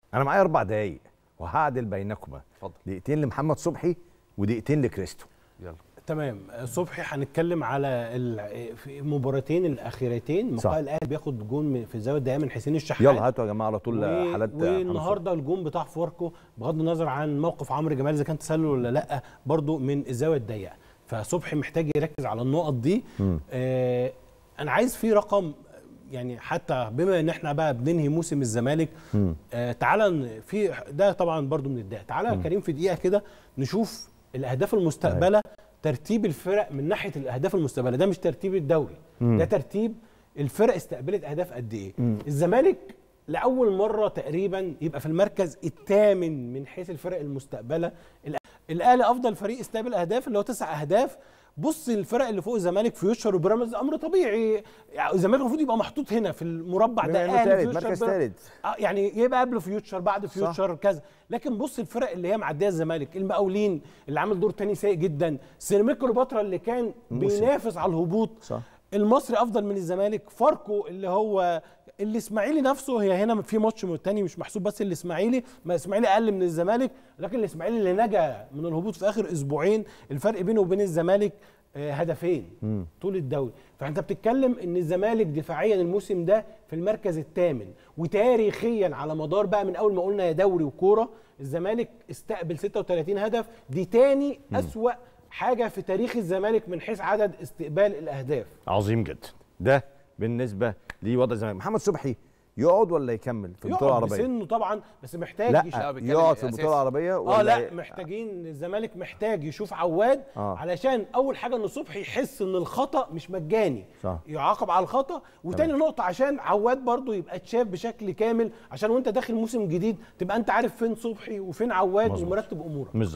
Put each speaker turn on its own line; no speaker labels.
انا معايا اربع دقايق وهعدل بينكما
اتفضل.
دقيقتين لمحمد صبحي ودقيقتين لكريستو
يلا
تمام صبحي هنتكلم على ال- في المباراتين الاخيرتين
صح.
مقال الاهلي بياخد جون من- في الزاويه الضيقه من حسين الشحات
يلا هاتوا يا جماعه على طول
و-
حالات محمد صبحي.
والنهارده الجون بتاع فاركو بغض النظر عن موقف عمرو جمال اذا كان تسلل ولا لا برضو من الزاويه الضيقه فصبحي محتاج يركز على النقط دي آه انا عايز في رقم يعني حتى بما ان احنا بقى بننهي موسم الزمالك آه تعالى ن- في ده طبعا برضو من الدقيقه تعالى يا كريم في دقيقه كده نشوف الاهداف المستقبله ترتيب الفرق من ناحيه الاهداف المستقبله ده مش ترتيب الدوري ده ترتيب الفرق استقبلت اهداف قد ايه الزمالك لاول مره تقريبا يبقى في المركز الثامن من حيث الفرق المستقبله الأ- الاهلي افضل فريق استقبل اهداف اللي هو تسع اهداف بص الفرق اللي فوق الزمالك فيوتشر وبيراميدز امر طبيعي يعني الزمالك المفروض يبقى محطوط هنا في المربع
بما
ده
إنه
أهلي،
تالت،
فيوتشر،
مركز
بيراميدز.
تالت.
آه، يعني يبقى قبل فيوتشر بعد فيوتشر كذا لكن بص الفرق اللي هي معديه الزمالك المقاولين اللي عامل دور تاني سيء جدا سيراميكا كليوباترا اللي كان
الموسم.
بينافس على الهبوط
صح.
المصري افضل من الزمالك فاركو اللي هو الاسماعيلي نفسه هي هنا في ماتش تاني مش محسوب بس الاسماعيلي ما الاسماعيلي اقل من الزمالك لكن الاسماعيلي اللي نجا من الهبوط في اخر اسبوعين الفرق بينه وبين الزمالك آه، هدفين طول الدوري فانت بتتكلم ان الزمالك دفاعيا الموسم ده في المركز الثامن وتاريخيا على مدار بقى من اول ما قلنا يا دوري وكوره الزمالك استقبل 36 هدف دي تاني اسوا حاجه في تاريخ الزمالك من حيث عدد استقبال الاهداف
عظيم جدا ده بالنسبه لوضع الزمالك محمد صبحي يقعد ولا يكمل في البطوله
يقعد
العربيه
بسنه طبعا بس محتاج
لا
يشوف-
بيتكلم
يقعد في
أساسي.
البطوله العربيه
اه
ولا
لا محتاجين الزمالك محتاج يشوف عواد
آه.
علشان اول حاجه ان صبحي يحس ان الخطا مش مجاني
صح.
يعاقب على الخطا وتاني نقطه عشان عواد برضو يبقى اتشاف بشكل كامل عشان وانت داخل موسم جديد تبقى انت عارف فين صبحي وفين عواد
مظبوط.
ومرتب امورك
مش